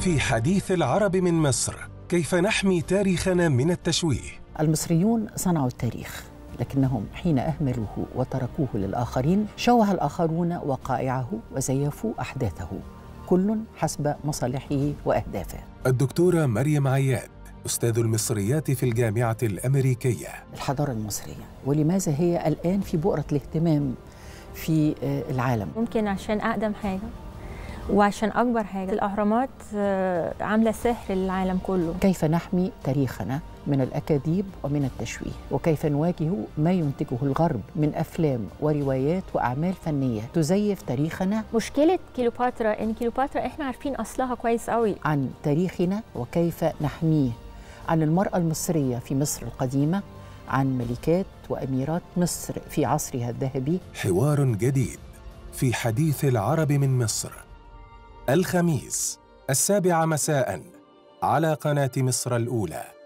في حديث العرب من مصر كيف نحمي تاريخنا من التشويه المصريون صنعوا التاريخ لكنهم حين أهملوه وتركوه للآخرين شوه الآخرون وقائعه وزيفوا أحداثه كل حسب مصالحه وأهدافه الدكتورة مريم عياد أستاذ المصريات في الجامعة الأمريكية الحضارة المصرية ولماذا هي الآن في بؤرة الاهتمام في آه، العالم ممكن عشان أقدم حاجة وعشان أكبر حاجة الأهرامات آه، عاملة سحر للعالم كله كيف نحمي تاريخنا من الأكاذيب ومن التشويه وكيف نواجه ما ينتجه الغرب من أفلام وروايات وأعمال فنية تزيف تاريخنا مشكلة كيلوباترا إن كيلوباترا إحنا عارفين أصلها كويس قوي عن تاريخنا وكيف نحميه عن المرأة المصرية في مصر القديمة عن ملكات وأميرات مصر في عصرها الذهبي حوار جديد في حديث العرب من مصر الخميس السابعة مساء على قناة مصر الأولى